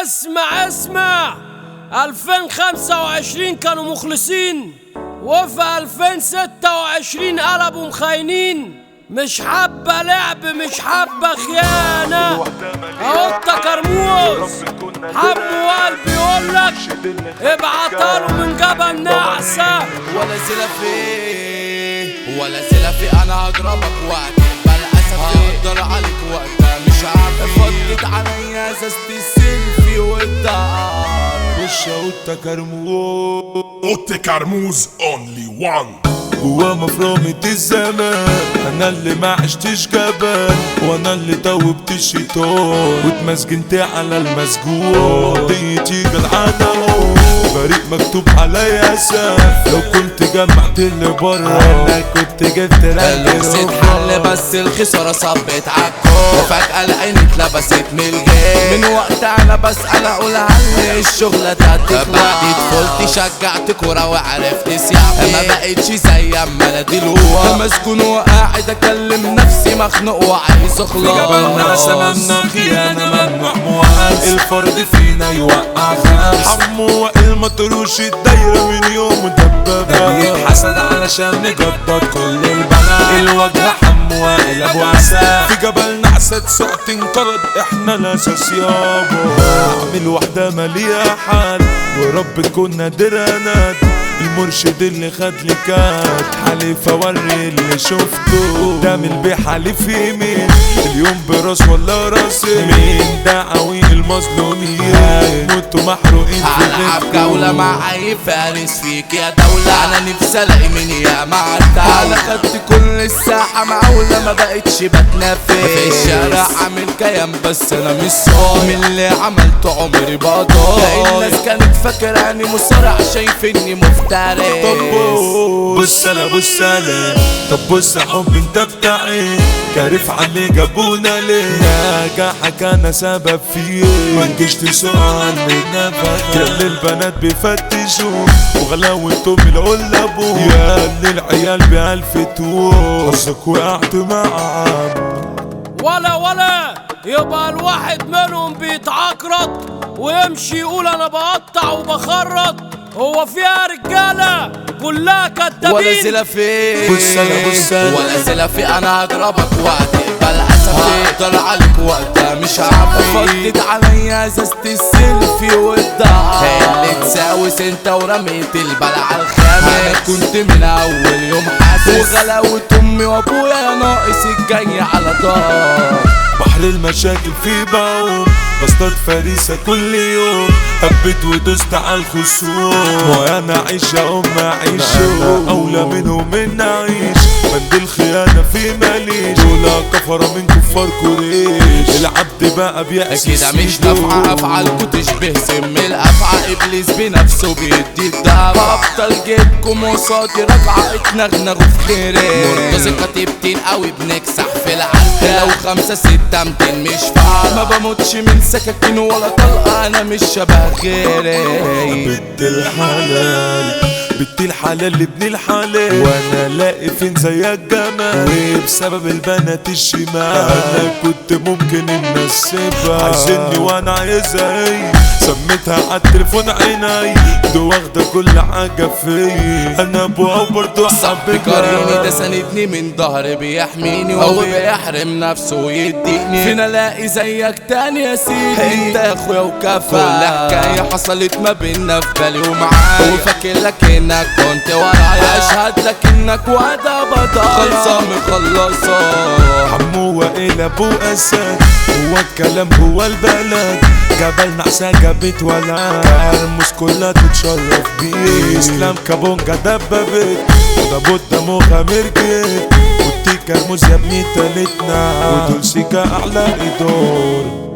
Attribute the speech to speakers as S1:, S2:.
S1: اسمع اسمع 2025 كانوا مخلصين وفي 2026 قلبوا مخاينين مش حابة لعب مش حابة خيانة اهو انت كرموز حمو قلبي يقولك ابعتها له من جبل نعسة
S2: ولا سلفي ولا سلفي انا هضربك وقت بالاسف هقدر عليك وقتها مش عارف فضت عليا ازازة السيلفي والدار
S3: والشوطة كرموز
S4: اوتي كرموز اونلي وان
S3: جوا مفرمة الزمان انا اللي ما عشتش جبل وانا اللي توبت الشيطان واتمسجنت على المسجون قضيتي جدعانة فريق مكتوب عليا ساف لو كنت جمعت اللي بره انا كنت جبت
S2: اللغز اتحل بس الخسارة صبت عالكون وفجأة العين اتلبست من الجيم من وقت انا بسأل اقول عني الشغلة تهتك بعد طفولتي شجعت كورة وعرفت سياحي ما بقتش زي اما انا دلوقتي مسجون وقاعد اكلم نفسي مخنوق وعايز اخلص
S3: سممنا خيانة ممنوع معاذ الفرد فينا يوقع خاص حمو المطروش الدايرة من يوم دبابة بيتحسد علشان نجبط كل البنات الوجه حمو وائل ابو عسى في جبل نعسة سقط انقرض احنا الاساس يابا اعمل واحدة مالية حال ورب تكون نادرة ناد المرشد اللي خد لي كات حليف اوري اللي شفته ده من بحليف يمين اليوم براس ولا راس مين دعوي المظلومين موتوا محروقين في
S2: هلعب
S3: غيركم.
S2: جولة مع أي فارس فيك يا دولة أنا نفسي ألاقي من يا معدة أنا خدت كل الساحة معولة ما بقتش بتنافس في الشارع عامل كيان بس أنا مش صايع من اللي عملته عمري بضايع الناس كانت فاكراني مصارع شايفني مفترس
S3: طب بص انا بص انا طب بص يا حب انت بتاعي كارف على اللي جابونا ليه نجاحك انا سبب فيه ما تجيش تسأل من نفسك كل البنات بيفتشوا وغلاوتهم العل ابوه يا اللي العيال بيلفتوه حظك وقعت معاهم
S1: ولا ولا يبقى الواحد منهم بيتعقرط ويمشي يقول انا بقطع وبخرط هو فيها رجاله كلها
S2: ولا
S1: كدابين
S2: سلفي
S3: بص أنا بص أنا.
S2: ولا سلفي انا هضربك وقت بالاسف هقدر عليك وقتها مش عارف فضت عليا ازازة السيلفي والدعاء اللي تساوس انت ورميت البلع على الخامس انا كنت من اول يوم حاسس وغلاوة امي وابويا ناقص الجاي على دار
S3: بحر المشاكل في بعوم بصطاد فريسة كل يوم هبت ودوست على الخصوم وانا عيش يا ام عيش اولى منهم من عيش بند الخيانة في ماليش دول كفرة من كفار قريش العبد بقى بيأس
S2: كده مش نافعة افعالكوا تشبه سم الافعى ابليس بنفسه بيدي الدعوة ابطال جيبكم وصادي راجعة اتنغنغوا في خيري مرتزقة تبتين قوي بنكسح في العركة لو خمسة ستة متين مش فعال ما بموتش من سكاكين ولا طلقة انا مش شبه غيري
S3: بنت الحلال بنت الحلال ابن الحلال وانا لاقي فين زيك جمال وبسبب البنات الشمال انا كنت ممكن الناس سيبها عايزني وانا عايزها هي سميتها على التليفون عيني دي واخده كل حاجه فيا انا ابوها وبرضه
S2: صاحبي كريمي ده ساندني من ظهري بيحميني وهو بيحرم نفسه ويديني فين الاقي زيك تاني يا سيدي انت يا اخويا وكفى كل حكايه حصلت ما بينا في بالي ومعايا وفاكر لك انك كنت ورايا اشهد لك انك وعدة بطل خلصة مخلصة
S3: حمو وائل ابو اسد هو الكلام هو البلد جبل نعسة جابت ولا ارمس كلها تتشرف بيه اسلام كابونجا دبابت وده بوتا مغامر جيت والتيكا موز يا ابني تالتنا ودول سيكا اعلى ايدور